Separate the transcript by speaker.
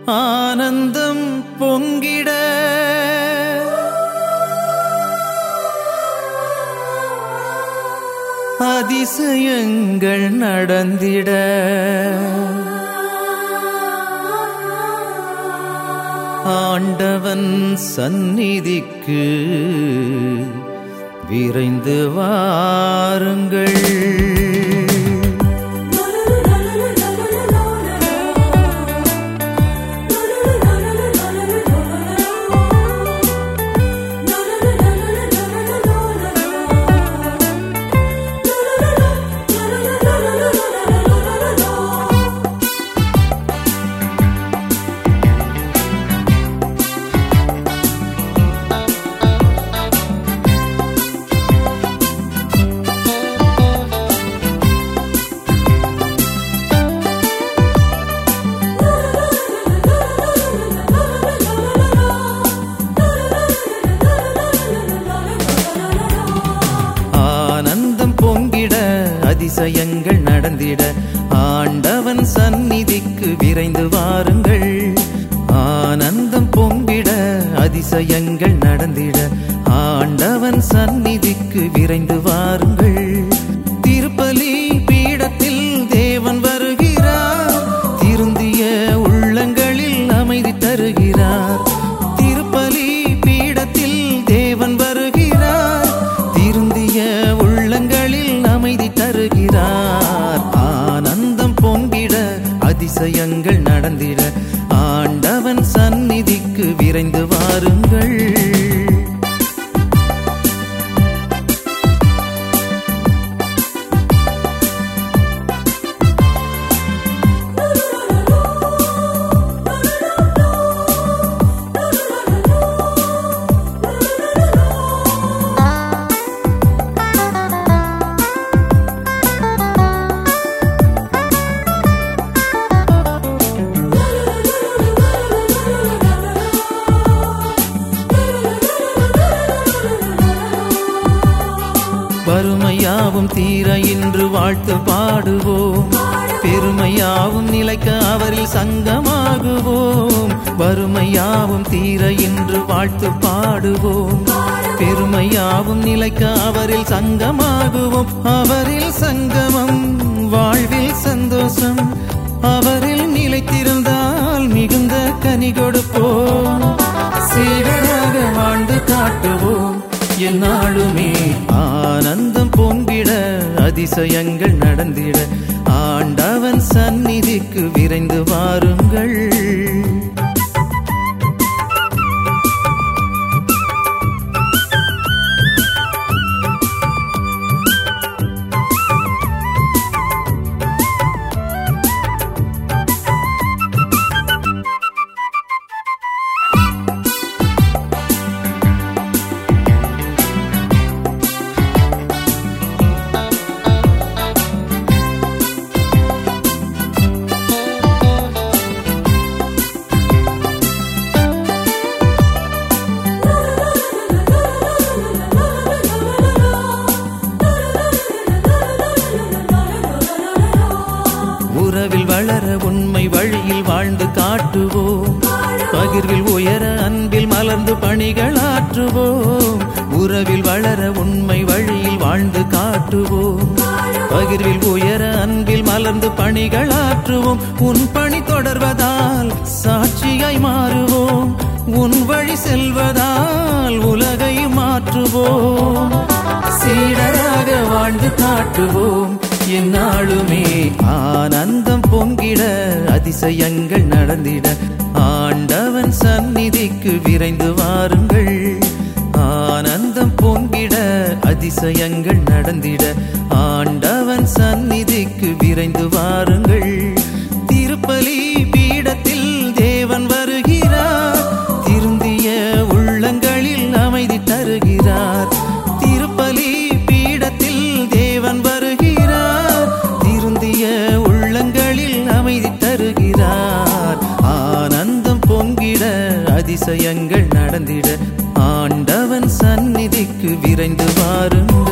Speaker 1: ஆனந்தம் பொங்கிட அதிசயங்கள் நடந்திட ஆண்டவன் சந்நிதிக்கு விரைந்து வாருங்கள் ஆனந்தம் பொங்கிட அதிசயங்கள் நடந்திட ஆண்டவன் சந்நிதிக்கு விரைந்து வாருங்கள் ஆனந்தம் பொங்கிட அதிசயங்கள் நடந்திட ஆண்டவன் சந்நிதிக்கு விரைந்து வாருங்கள் திருப்பலி பீடத்தில் தேவன் வருகிறார் திருந்திய உள்ளங்களில் அமைதி தருகிறார் திருப்பலி பீடத்தில் தேவன் வருகிறார் திருந்திய உள்ளங்களில் அமைதி தருகிறார் ஆனந்தம் பொங்கிட அதிசயங்கள் நடந்திட ஆண்டவன் சந்நிதிக்கு விரைந்து வாருங்கள் வறுமையாவும் தீர இன்று வாழ்த்து பாடுவோம் பெருமையாவும் நிலைக்க அவரில் சங்கமாகுவோம் வறுமையாவும் தீர இன்று வாழ்த்து பாடுவோம் பெருமையாவும் நிலைக்க அவரில் சங்கமாகுவோம் அவரில் சங்கமம் வாழ்வில் சந்தோஷம் அவரில் நிலைத்திருந்தால் மிகுந்த கனி கொடுப்போம் சீடராக வாழ்ந்து காட்டுவோம் எந்நாளுமே ஆனந்தம் பொங்கிட அதிசயங்கள் நடந்திட ஆண்டவன் சந்நிதிக்கு விரைந்து வாருங்கள் உறவில் வளர உண்மை வழியில் வாழ்ந்து காட்டுவோம் பகிர்வில் உயர அன்பில் மலர்ந்து பணிகள் ஆற்றுவோம் உறவில் வளர உண்மை வழியில் வாழ்ந்து காட்டுவோம் பகிர்வில் உயர அன்பில் மலர்ந்து பணிகள் ஆற்றுவோம் உன் பணி தொடர்வதால் சாட்சியாய் மாறுவோம் உன் வழி செல்வதால் உலகை மாற்றுவோம் சீடராக வாழ்ந்து காட்டுவோம் எந்நாளுமே ஆனந்தம் பொங்கிட அதிசயங்கள் நடந்திட ஆண்டவன் சந்நிதிக்கு விரைந்து வாருங்கள் ஆனந்தம் பொங்கிட அதிசயங்கள் நடந்திட ஆண்டவன் சந்நிதிக்கு விரைந்து வாருங்கள் திருப்பலி பீடத்தில் தேவன் வருகிறார் திருந்திய உள்ளங்களில் அமைதி தருகிறார் திருப்பலி பீடத்தில் தேவன் வருகிறார் திருந்திய உள்ளங்களில் அமைதி தருகிறார் ஆனந்தம் பொங்கிட அதிசயங்கள் நடந்திட ஆண்டவன் சந்நிதிக்கு விரைந்து வாருங்கள்